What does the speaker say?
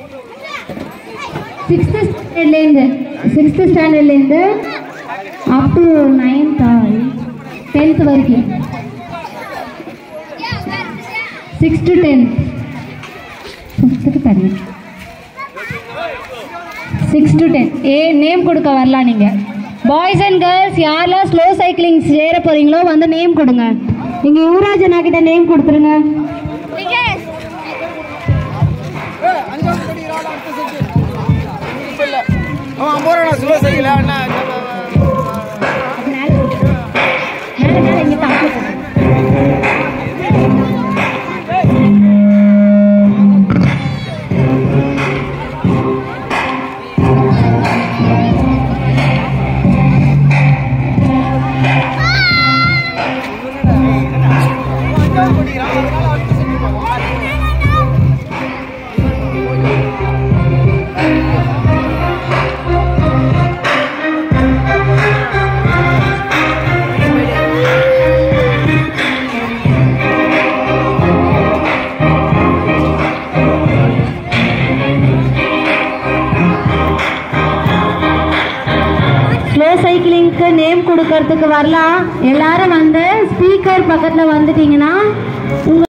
sixth ஸ்டாண்டர்ட்லேருந்து sixth ஸ்டாண்டர்ட்லேருந்து up to நைன்த்தா டென்த் வரைக்கும் சிக்ஸ் டு டென்த் ஃபிஃப்த்துக்கு தரேன் six to ten a name கொடுக்க வரலாம் நீங்கள் பாய்ஸ் அண்ட் கேர்ள்ஸ் யாரெல்லாம் ஸ்லோ சைக்கிளிங் சேர போகிறீங்களோ வந்து நேம் கொடுங்க இங்கே யுவராஜ் அண்ணா கிட்ட நேம் கொடுத்துருங்க அவன் போறானா சுலோ சரியில்லை அண்ணா மேலே மேலே மேலே இங்கே தாக்கு ஸ்லோ சைக்கிளிங்க்கு நேம் கொடுக்கறதுக்கு வரலாம் எல்லாரும் வந்து ஸ்பீக்கர் பக்கத்தில் வந்துட்டீங்கன்னா உங்க